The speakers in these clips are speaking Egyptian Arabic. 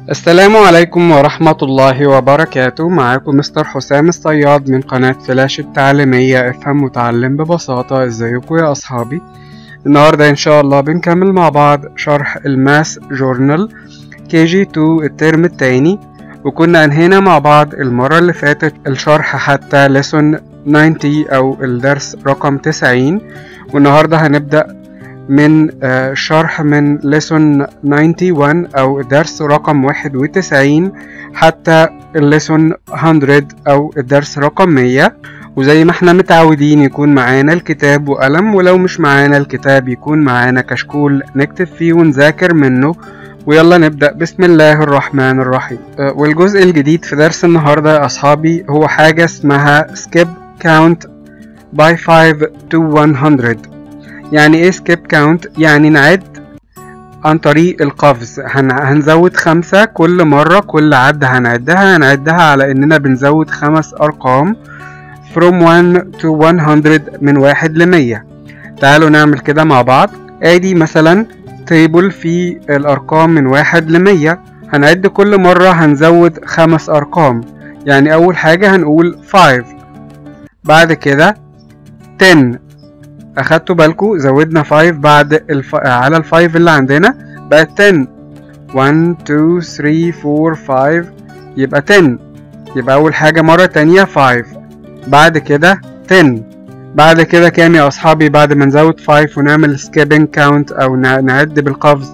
السلام عليكم ورحمة الله وبركاته معاكم مستر حسام الصياد من قناة فلاش التعليمية افهم وتعلم ببساطة ازيكم يا اصحابي النهاردة ان شاء الله بنكمل مع بعض شرح الماس جورنال كي جي 2 الترم التاني وكنا انهينا مع بعض المرة اللي فاتت الشرح حتى لسون 90 او الدرس رقم 90 والنهاردة هنبدأ من آه، شرح من ليسون 91 أو درس رقم 91 حتى الليسون 100 أو الدرس رقم 100 وزي ما احنا متعودين يكون معانا الكتاب وقلم ولو مش معانا الكتاب يكون معانا كشكول نكتب فيه ونذاكر منه ويلا نبدأ بسم الله الرحمن الرحيم آه، والجزء الجديد في درس النهاردة يا أصحابي هو حاجة اسمها skip count by 5 to 100 يعني ايه سكيب كاونت يعني نعد عن طريق القفز هن... هنزود خمسة كل مرة كل عد هنعدها هنعدها على اننا بنزود خمس ارقام from 1 to 100 من واحد لمية تعالوا نعمل كده مع بعض ادي مثلا تيبل في الارقام من واحد لمية هنعد كل مرة هنزود خمس ارقام يعني اول حاجة هنقول 5 بعد كده 10 اخدتوا بالكم زودنا 5 بعد الف... على ال 5 اللي عندنا بقت 10 1 2 3 4 5 يبقى 10 يبقى اول حاجة مرة تانية 5 بعد كده 10 بعد كده كام يا اصحابي بعد ما نزود 5 ونعمل skipping count او ن- نعد بالقفز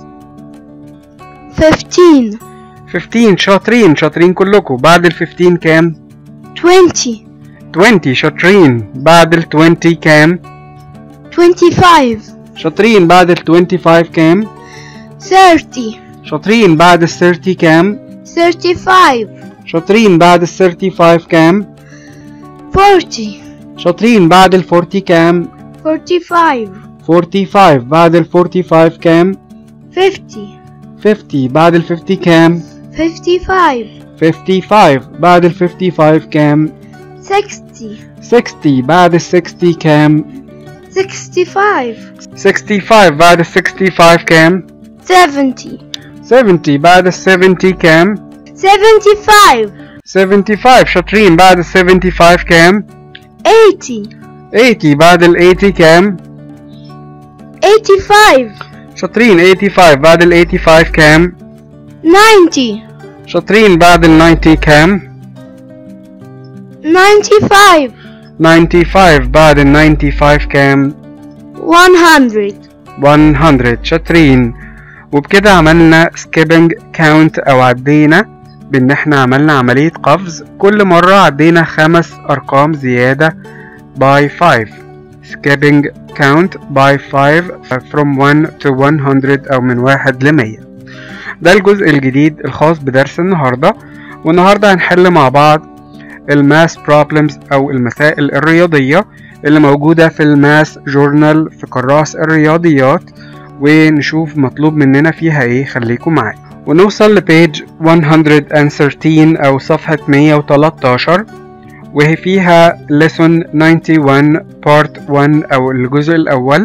15 15 شاطرين شاطرين كلكم بعد ال 15 كام 20 20 شاطرين بعد ال 20 كام 25 شاطرين بعد ال 25 كام 30 شاطرين بعد ال 30 كام 35 شاطرين بعد ال 35 كام 40 شاطرين بعد ال 40 كام 45 45 بعد ال 45 كام 50 50 بعد ال 50 كام 55 55 بعد ال 55 كام 60 60 بعد ال 60 كام 65 65 بعد ال 65 كام 70 70 بعد ال 70 كام 75 75 شاطرين بعد ال 75 كام 80 80 بعد ال 80 كام 85 شاطرين 85 بعد ال 85 كام 90 شاطرين بعد ال 90 كام 95 95 بعد ال 95 كام 100 100 شاطرين وبكده عملنا skipping count او عدينا بان احنا عملنا عملية قفز كل مرة عدينا خمس ارقام زيادة by 5 skipping count by 5 from 1 to 100 او من واحد لمية ده الجزء الجديد الخاص بدرس النهاردة والنهاردة هنحل مع بعض الماس بروبلمز او المسائل الرياضية اللي موجودة في الماس جورنال في كراس الرياضيات ونشوف مطلوب مننا فيها ايه خليكم معايا ونوصل لبيج 113 او صفحة 113 وهي فيها lesson 91 part 1 او الجزء الاول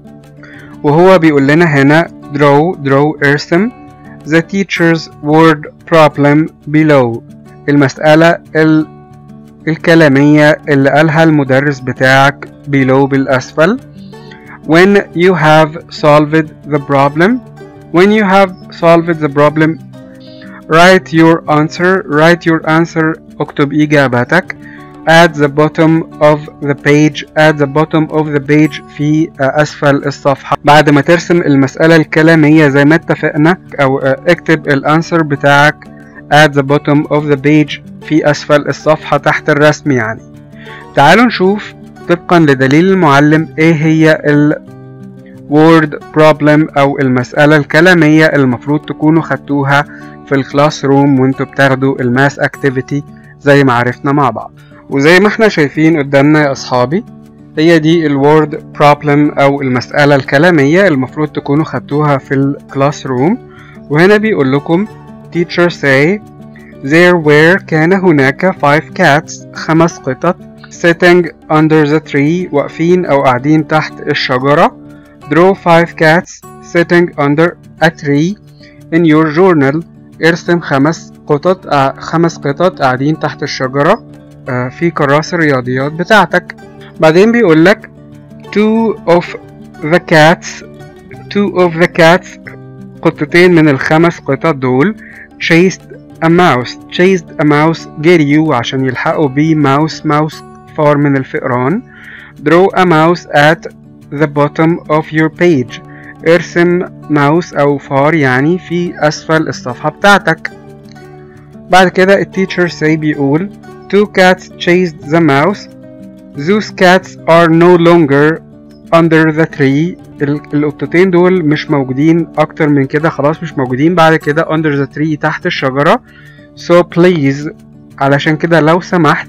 وهو بيقول لنا هنا draw draw ارسم the teacher's word problem below المسألة ال الكلامية اللي قالها المدرس بتاعك below بالأسفل when you have solved the problem when you have solved the problem write your answer write your answer اكتب إجابتك at the bottom of the page at the bottom of the page في أسفل الصفحة بعد ما ترسم المسألة الكلامية زي ما اتفقنا أو اكتب الانسر بتاعك at the bottom of the page في أسفل الصفحة تحت الرسم يعني تعالوا نشوف طبقا لدليل المعلم ايه هي ال word problem أو المسألة الكلامية المفروض تكونوا خدتوها في الكلاس روم وانتوا بتاخدوا الماس اكتيفيتي زي ما عرفنا مع بعض وزي ما احنا شايفين قدامنا يا أصحابي هي دي الوورد بروبلم أو المسألة الكلامية المفروض تكونوا خدتوها في الكلاس روم وهنا بيقول لكم teacher say there were كان هناك five cats خمس قطط sitting under the tree واقفين أو قاعدين تحت الشجرة draw five cats sitting under a tree in your journal ارسم خمس قطط آه، خمس قطط قاعدين تحت الشجرة آه، في كراس الرياضيات بتاعتك بعدين بيقول لك two of the cats two of the cats قطتين من الخمس قطط دول chased a mouse chased a mouse جريوا عشان يلحقوا بيه mouse mouse فار من الفئران draw a mouse at the bottom of your page ارسم ماوس او فار يعني في اسفل الصفحة بتاعتك بعد كده التيتشر سي بيقول two cats chased the mouse those cats are no longer under the tree ال- القطتين دول مش موجودين اكتر من كده خلاص مش موجودين بعد كده under the tree تحت الشجرة so please علشان كده لو سمحت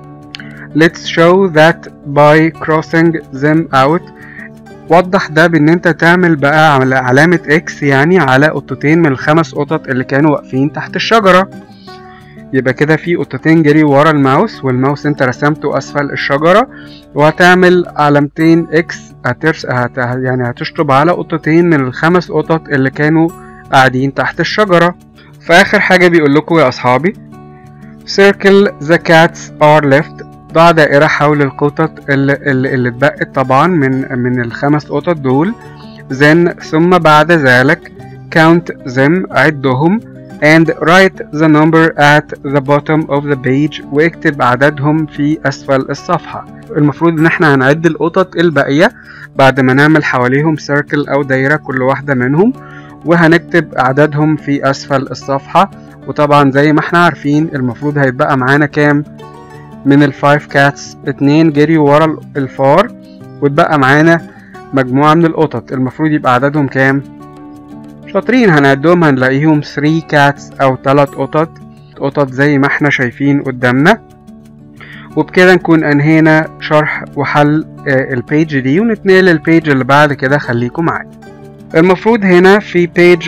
let's show that by crossing them out وضح ده بان انت تعمل بقى عل- علامة اكس يعني على قطتين من الخمس قطط اللي كانوا واقفين تحت الشجرة يبقى كده في قطتين جري ورا الماوس والماوس انت رسمته اسفل الشجرة وهتعمل علامتين اكس هترس... هت... يعني هتشطب على قطتين من الخمس قطط اللي كانوا قاعدين تحت الشجرة فآخر حاجة بيقول لكم يا أصحابي circle the cats are left ضع دائرة حول القطط اللي, اللي, اللي اتبقت طبعا من من الخمس قطط دول then ثم بعد ذلك count them عدهم and write the number at the bottom of the page واكتب عددهم في أسفل الصفحة المفروض إن احنا هنعد القطط الباقية بعد ما نعمل حواليهم circle أو دايرة كل واحدة منهم وهنكتب عددهم في أسفل الصفحة وطبعا زي ما احنا عارفين المفروض هيتبقى معانا كام من الفايف كاتس اتنين جري ورا الفار واتبقى معانا مجموعة من القطط المفروض يبقى عددهم كام شاطرين هنعدهم هنلاقيهم 3 كاتس او 3 قطط قطط زي ما احنا شايفين قدامنا وبكده نكون انهينا شرح وحل آه، البيج دي ونتنقل للبيج اللي بعد كده خليكم معايا المفروض هنا في page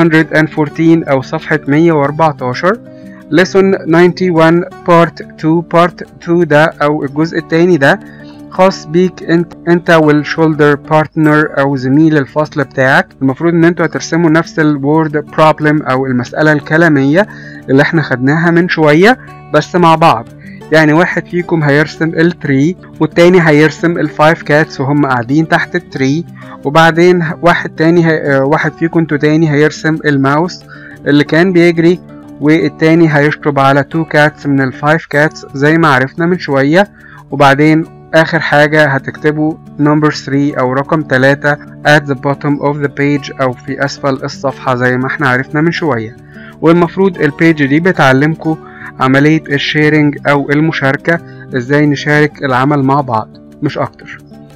114 أو صفحة 114 lesson 91 part 2 part 2 ده أو الجزء التاني ده خاص بيك انت انت والشولدر بارتنر او زميل الفصل بتاعك المفروض ان انتوا هترسموا نفس الوورد بروبلم او المسألة الكلامية اللي احنا خدناها من شوية بس مع بعض يعني واحد فيكم هيرسم التري والتاني هيرسم الفايف كاتس وهم قاعدين تحت التري وبعدين واحد تاني هي... آه، واحد فيكم انتوا تاني هيرسم الماوس اللي كان بيجري والتاني هيشطب على تو كاتس من الفايف كاتس زي ما عرفنا من شوية وبعدين آخر حاجة هتكتبوا number 3 أو رقم 3 at the bottom of the page أو في أسفل الصفحة زي ما احنا عرفنا من شوية والمفروض البيج دي بتعلمكم عملية الشيرنج أو المشاركة ازاي نشارك العمل مع بعض مش أكتر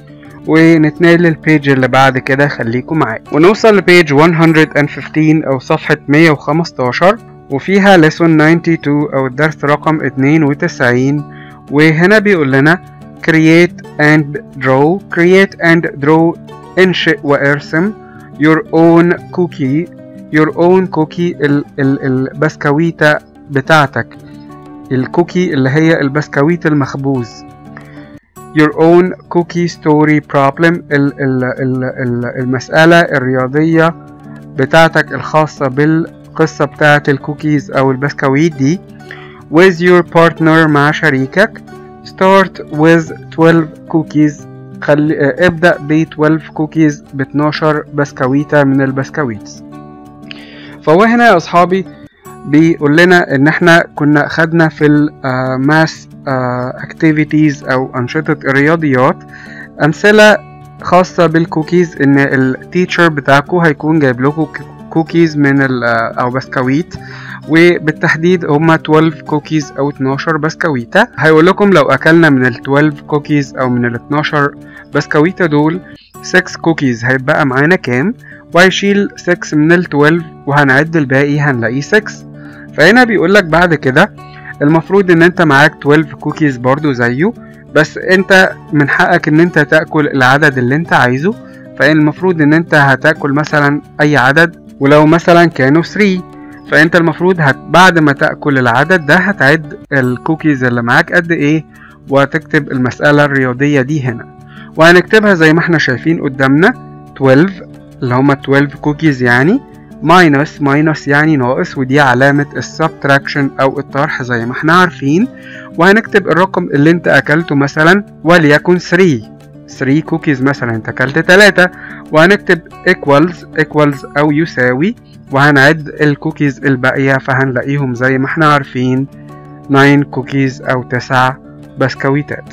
ونتنقل للبيج اللي بعد كده خليكم معايا ونوصل لبيج 115 أو صفحة 115 وفيها lesson 92 أو الدرس رقم 92 وهنا بيقول لنا create and draw create and draw انشئ وارسم your own cookie your own cookie ال ال البسكويتة بتاعتك الكوكي اللي هي البسكويت المخبوز your own cookie story problem ال ال ال ال المسألة الرياضية بتاعتك الخاصة بالقصة بتاعة الكوكيز أو البسكويت دي with your partner مع شريكك start with 12 cookies خلي اه، ابدأ ب 12 كوكيز ب 12 بسكويتة من البسكويت فهو هنا يا أصحابي بيقول لنا ان احنا كنا خدنا في الماس اكتيفيتيز او انشطة الرياضيات امثلة خاصة بالكوكيز ان التيتشر بتاعكم هيكون جايب لكم كوكيز من ال او بسكويت وبالتحديد هما 12 كوكيز او 12 بسكويتة هيقول لكم لو اكلنا من ال 12 كوكيز او من ال 12 بسكويتة دول 6 كوكيز هيبقى معانا كام وهيشيل 6 من ال 12 وهنعد الباقي هنلاقيه 6 فهنا بيقول لك بعد كده المفروض ان انت معاك 12 كوكيز برضو زيه بس انت من حقك ان انت تاكل العدد اللي انت عايزه فالمفروض ان انت هتاكل مثلا اي عدد ولو مثلا كانوا 3 فانت المفروض هت بعد ما تاكل العدد ده هتعد الكوكيز اللي معاك قد ايه وهتكتب المسألة الرياضية دي هنا وهنكتبها زي ما احنا شايفين قدامنا 12 اللي هما 12 كوكيز يعني minus minus يعني ناقص ودي علامة السبتراكشن أو الطرح زي ما احنا عارفين وهنكتب الرقم اللي انت أكلته مثلا وليكن 3 3 كوكيز مثلا انت أكلت 3 وهنكتب equals equals أو يساوي وهنعد الكوكيز الباقية فهنلاقيهم زي ما احنا عارفين 9 كوكيز أو 9 بسكويتات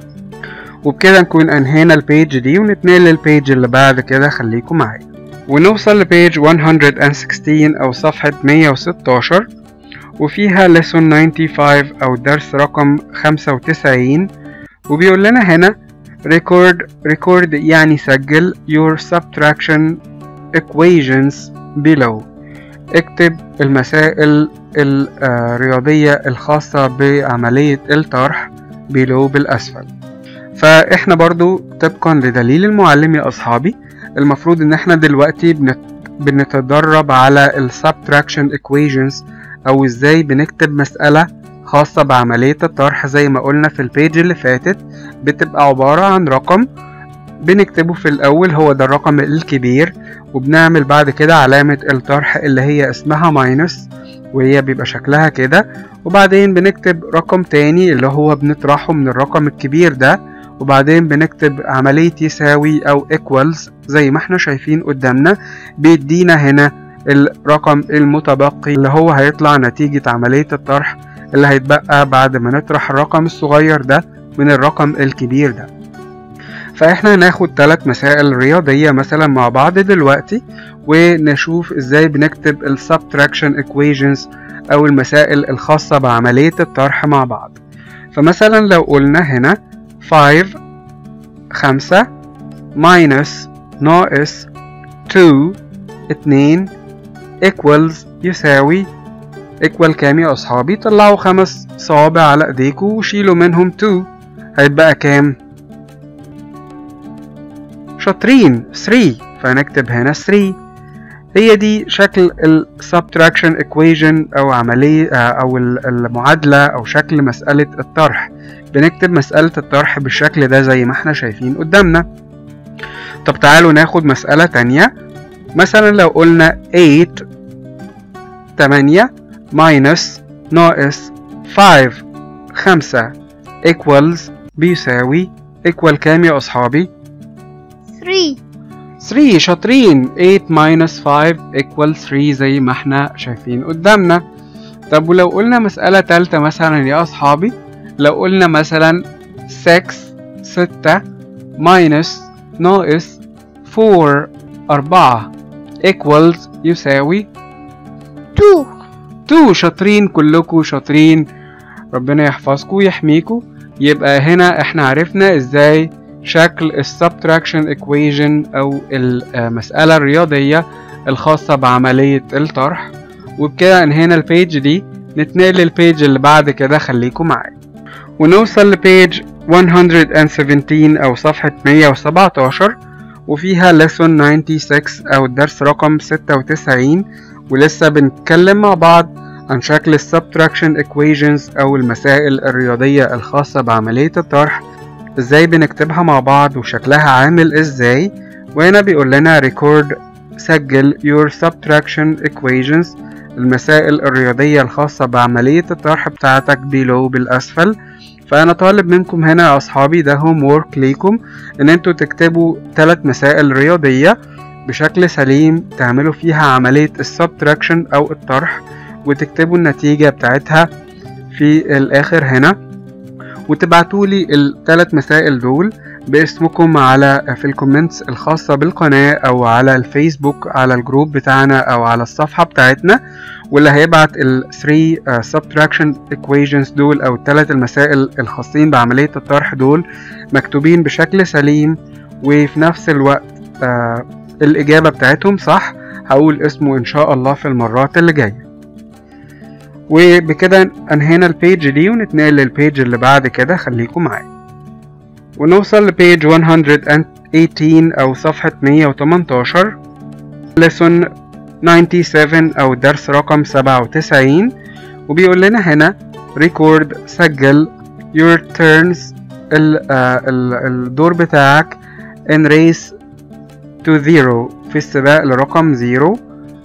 وبكده نكون انهينا البيج دي ونتنقل للبيج اللي بعد كده خليكم معايا ونوصل لبيج 116 أو صفحة 116 وفيها lesson 95 أو درس رقم 95 وبيقول لنا هنا record record يعني سجل your subtraction equations below اكتب المسائل الرياضية الخاصة بعملية الطرح below بالأسفل فإحنا برضو طبقا لدليل المعلم يا أصحابي المفروض ان احنا دلوقتي بنت... بنتدرب على ال subtraction equations او ازاي بنكتب مسألة خاصة بعملية الطرح زي ما قلنا في البيج اللي فاتت بتبقى عبارة عن رقم بنكتبه في الأول هو ده الرقم الكبير وبنعمل بعد كده علامة الطرح اللي هي اسمها ماينس وهي بيبقى شكلها كده وبعدين بنكتب رقم تاني اللي هو بنطرحه من الرقم الكبير ده وبعدين بنكتب عملية يساوي أو equals زي ما احنا شايفين قدامنا بيدينا هنا الرقم المتبقي اللي هو هيطلع نتيجة عملية الطرح اللي هيتبقى بعد ما نطرح الرقم الصغير ده من الرقم الكبير ده فاحنا هناخد ثلاث مسائل رياضية مثلا مع بعض دلوقتي ونشوف ازاي بنكتب ال subtraction equations او المسائل الخاصة بعملية الطرح مع بعض فمثلا لو قلنا هنا 5 خمسة minus ناقص 2 اتنين equals يساوي equal كام يا أصحابي طلعوا خمس صوابع على ايديكوا وشيلوا منهم 2 هيتبقى كام شاطرين 3 فهنكتب هنا 3 هي دي شكل ال subtraction equation أو عملية أو المعادلة أو شكل مسألة الطرح بنكتب مسألة الطرح بالشكل ده زي ما احنا شايفين قدامنا طب تعالوا ناخد مسألة تانية مثلا لو قلنا 8 8 minus ناقص 5 5 equals بيساوي equal كام يا أصحابي؟ 3 3 شاطرين 8 minus 5 equals 3 زي ما احنا شايفين قدامنا طب ولو قلنا مسألة تالتة مثلا يا أصحابي لو قلنا مثلا 6 6 minus ناقص 4 4 equals يساوي 2 2 شاطرين كلكم شاطرين ربنا يحفظكم ويحميكم يبقى هنا احنا عرفنا ازاي شكل السبتراكشن equation او المسألة الرياضية الخاصة بعملية الطرح وبكده انهينا البيج دي نتنقل للبيج اللي بعد كده خليكم معايا ونوصل لبيج 117 أو صفحة 117 وفيها lesson 96 أو الدرس رقم 96 ولسه بنتكلم مع بعض عن شكل ال subtraction equations أو المسائل الرياضية الخاصة بعملية الطرح ازاي بنكتبها مع بعض وشكلها عامل ازاي وهنا بيقول لنا record سجل your subtraction equations المسائل الرياضية الخاصة بعملية الطرح بتاعتك below بالأسفل فأنا طالب منكم هنا يا أصحابي ده هوم وورك ليكم إن انتوا تكتبوا ثلاث مسائل رياضية بشكل سليم تعملوا فيها عملية السبتراكشن أو الطرح وتكتبوا النتيجة بتاعتها في الآخر هنا وتبعتولي الثلاث مسائل دول باسمكم على في الكومنتس الخاصة بالقناة أو على الفيسبوك على الجروب بتاعنا أو على الصفحة بتاعتنا واللي هيبعت ال 3 uh, subtraction equations دول أو الثلاث المسائل الخاصين بعملية الطرح دول مكتوبين بشكل سليم وفي نفس الوقت uh, الإجابة بتاعتهم صح هقول اسمه إن شاء الله في المرات اللي جاية وبكده انهينا البيج دي ونتنقل للبيج اللي بعد كده خليكم معايا ونوصل لبيج 118 أو صفحة 118 lesson 97 أو درس رقم 97 وبيقول لنا هنا record سجل your turns ال, آه ال, الدور بتاعك in race to zero في السباق لرقم zero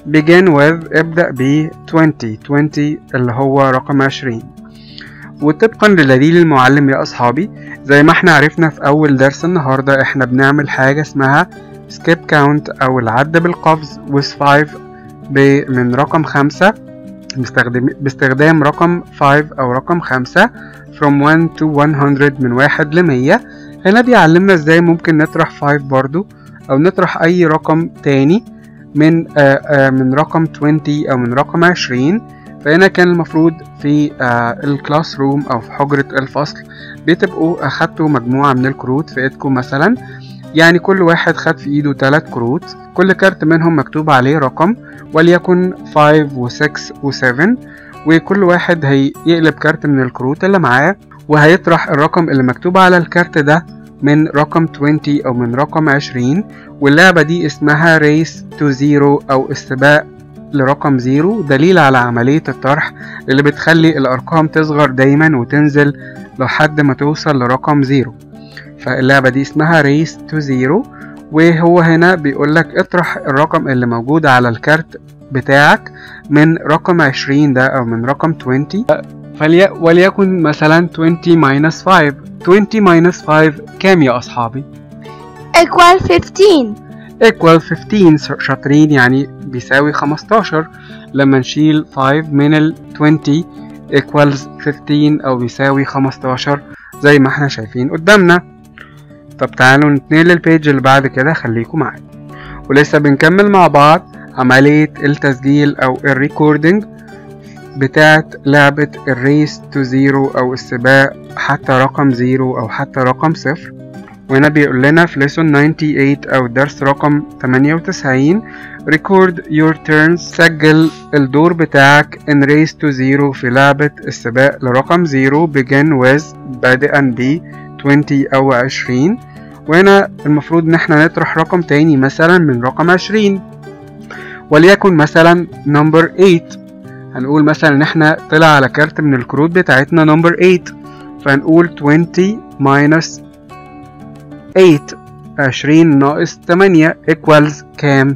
begin with ابدأ ب 20 20 اللي هو رقم 20 وطبقا لدليل المعلم يا أصحابي زي ما احنا عرفنا في أول درس النهاردة احنا بنعمل حاجة اسمها skip count أو العد بالقفز with 5 ب- من رقم 5 باستخدام باستخدام رقم 5 أو رقم 5 from 1 to 100 من 1 ل 100 هنا بيعلمنا ازاي ممكن نطرح 5 برضو أو نطرح أي رقم تاني من آه آه من رقم 20 أو من رقم 20 فهنا كان المفروض في آه الكلاس روم أو في حجرة الفصل بتبقوا أخدتوا مجموعة من الكروت في إيدكم مثلا يعني كل واحد خد في إيده تلات كروت كل كارت منهم مكتوب عليه رقم وليكن 5 و6 و7 وكل واحد هيقلب كارت من الكروت اللي معاه وهيطرح الرقم اللي مكتوب على الكارت ده من رقم 20 أو من رقم 20 واللعبة دي اسمها ريس تو زيرو أو السباق لرقم زيرو دليل على عملية الطرح اللي بتخلي الأرقام تصغر دايما وتنزل لحد ما توصل لرقم زيرو فاللعبة دي اسمها ريس تو زيرو وهو هنا بيقولك اطرح الرقم اللي موجود على الكارت بتاعك من رقم 20 ده أو من رقم 20 فلي... وليكن مثلا 20 minus 5 20 minus 5 كام يا أصحابي؟ equal 15 equal 15 شاطرين يعني بيساوي 15 لما نشيل 5 من ال 20 equals 15 أو بيساوي 15 زي ما احنا شايفين قدامنا طب تعالوا نتنقل للبيج اللي بعد كده خليكم معايا ولسه بنكمل مع بعض عملية التسجيل أو الريكوردينج بتاعت لعبة الريس تو زيرو أو السباق حتى رقم زيرو أو حتى رقم صفر وهنا بيقول لنا في lesson 98 أو درس رقم 98 record your turns سجل الدور بتاعك in race to zero في لعبة السباق لرقم زيرو begin with بادئا ب 20 أو 20 وهنا المفروض إن احنا نطرح رقم تاني مثلا من رقم 20 وليكن مثلا number 8 هنقول مثلا إن احنا طلع على كارت من الكروت بتاعتنا number 8 فهنقول 20 minus 8 20 ناقص 8 equals كام؟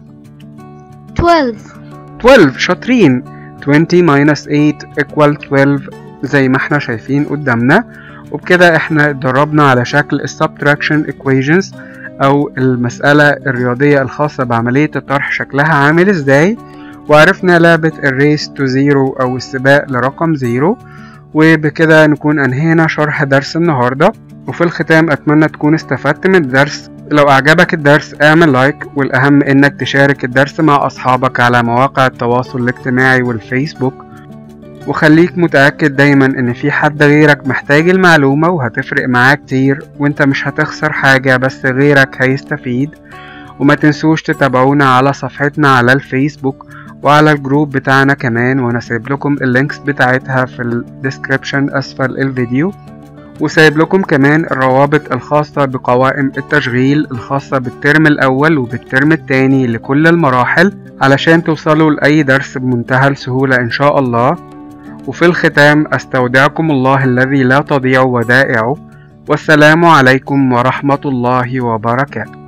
12 12 شاطرين 20 minus 8 equal 12 زي ما احنا شايفين قدامنا وبكده احنا اتدربنا على شكل ال subtraction equations او المسألة الرياضية الخاصة بعملية الطرح شكلها عامل ازاي وعرفنا لعبة الريس تو زيرو او السباق لرقم زيرو وبكده نكون انهينا شرح درس النهاردة وفي الختام اتمنى تكون استفدت من الدرس لو اعجبك الدرس اعمل لايك والاهم انك تشارك الدرس مع اصحابك على مواقع التواصل الاجتماعي والفيسبوك وخليك متأكد دايما ان في حد غيرك محتاج المعلومة وهتفرق معاه كتير وانت مش هتخسر حاجة بس غيرك هيستفيد وما تنسوش تتابعونا على صفحتنا على الفيسبوك وعلى الجروب بتاعنا كمان وانا سايب لكم اللينكس بتاعتها في الديسكريبشن اسفل الفيديو وسايب لكم كمان الروابط الخاصة بقوائم التشغيل الخاصة بالترم الأول وبالترم التاني لكل المراحل علشان توصلوا لأي درس بمنتهى السهولة إن شاء الله وفي الختام أستودعكم الله الذي لا تضيع ودائعه والسلام عليكم ورحمة الله وبركاته